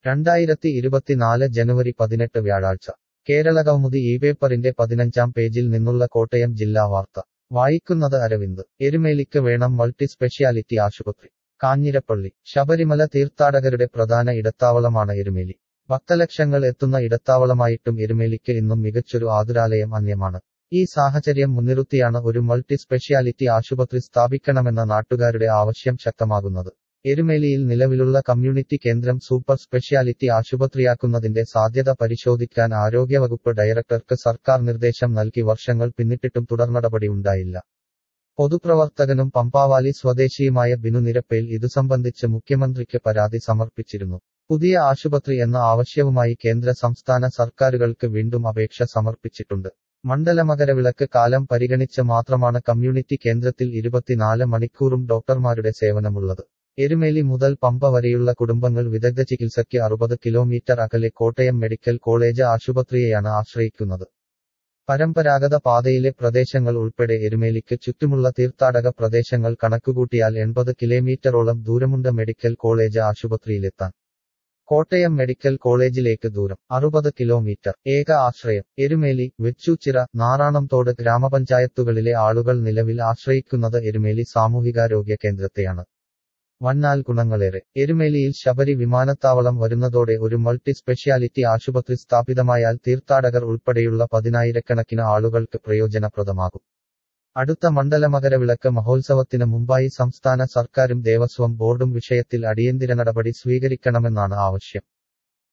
രണ്ടായിരത്തി ഇരുപത്തിനാല് ജനുവരി പതിനെട്ട് വ്യാഴാഴ്ച കേരള കൗമുദി ഈ പേപ്പറിന്റെ പതിനഞ്ചാം പേജിൽ നിന്നുള്ള കോട്ടയം ജില്ലാ വാർത്ത വായിക്കുന്നത് അരവിന്ദ് എരുമേലിക്ക് വേണം മൾട്ടി സ്പെഷ്യാലിറ്റി ആശുപത്രി കാഞ്ഞിരപ്പള്ളി ശബരിമല തീർത്ഥാടകരുടെ പ്രധാന ഇടത്താവളമാണ് എരുമേലി ഭക്തലക്ഷങ്ങൾ എത്തുന്ന ഇടത്താവളമായിട്ടും എരുമേലിക്ക് ഇന്നും മികച്ചൊരു ആതുരാലയം അന്യമാണ് ഈ സാഹചര്യം മുൻനിർത്തിയാണ് ഒരു മൾട്ടി സ്പെഷ്യാലിറ്റി ആശുപത്രി സ്ഥാപിക്കണമെന്ന നാട്ടുകാരുടെ ആവശ്യം ശക്തമാകുന്നത് എരുമേലിയിൽ നിലവിലുള്ള കമ്മ്യൂണിറ്റി കേന്ദ്രം സൂപ്പർ സ്പെഷ്യാലിറ്റി ആശുപത്രിയാക്കുന്നതിന്റെ സാധ്യത പരിശോധിക്കാൻ ആരോഗ്യവകുപ്പ് ഡയറക്ടർക്ക് സർക്കാർ നിർദ്ദേശം നൽകി വർഷങ്ങൾ പിന്നിട്ടിട്ടും തുടർനടപടി ഉണ്ടായില്ല പൊതുപ്രവർത്തകനും പമ്പാവാലി സ്വദേശിയുമായ ബിനു നിരപ്പേൽ ഇതു സംബന്ധിച്ച് മുഖ്യമന്ത്രിക്ക് പരാതി സമർപ്പിച്ചിരുന്നു പുതിയ ആശുപത്രി എന്ന ആവശ്യവുമായി കേന്ദ്ര സംസ്ഥാന സർക്കാരുകൾക്ക് വീണ്ടും അപേക്ഷ സമർപ്പിച്ചിട്ടുണ്ട് മണ്ഡലമകരവിളക്ക് കാലം പരിഗണിച്ച് മാത്രമാണ് കമ്മ്യൂണിറ്റി കേന്ദ്രത്തിൽ ഇരുപത്തിനാല് മണിക്കൂറും ഡോക്ടർമാരുടെ സേവനമുള്ളത് എരുമേലി മുതൽ പമ്പ വരെയുള്ള കുടുംബങ്ങൾ വിദഗ്ധ ചികിത്സയ്ക്ക് അറുപത് കിലോമീറ്റർ അകലെ കോട്ടയം മെഡിക്കൽ കോളേജ് ആശുപത്രിയെയാണ് ആശ്രയിക്കുന്നത് പരമ്പരാഗത പാതയിലെ പ്രദേശങ്ങൾ ഉൾപ്പെടെ എരുമേലിക്ക് ചുറ്റുമുള്ള തീർത്ഥാടക പ്രദേശങ്ങൾ കണക്കുകൂട്ടിയാൽ എൺപത് കിലോമീറ്ററോളം ദൂരമുണ്ട് മെഡിക്കൽ കോളേജ് ആശുപത്രിയിലെത്താൻ കോട്ടയം മെഡിക്കൽ കോളേജിലേക്ക് ദൂരം അറുപത് കിലോമീറ്റർ ഏക ആശ്രയം എരുമേലി വെച്ചൂച്ചിറ നാറാണംതോട് ഗ്രാമപഞ്ചായത്തുകളിലെ ആളുകൾ നിലവിൽ ആശ്രയിക്കുന്നത് എരുമേലി സാമൂഹികാരോഗ്യ കേന്ദ്രത്തെയാണ് വന്നാൽ ഗുണങ്ങളേറെ എരുമേലിയിൽ ശബരി വിമാനത്താവളം വരുന്നതോടെ ഒരു മൾട്ടി സ്പെഷ്യാലിറ്റി ആശുപത്രി സ്ഥാപിതമായാൽ തീർത്ഥാടകർ ഉൾപ്പെടെയുള്ള പതിനായിരക്കണക്കിന് ആളുകൾക്ക് പ്രയോജനപ്രദമാകും അടുത്ത മണ്ഡലമകരവിളക്ക് മഹോത്സവത്തിന് മുമ്പായി സംസ്ഥാന സർക്കാരും ദേവസ്വം ബോർഡും വിഷയത്തിൽ അടിയന്തര നടപടി സ്വീകരിക്കണമെന്നാണ് ആവശ്യം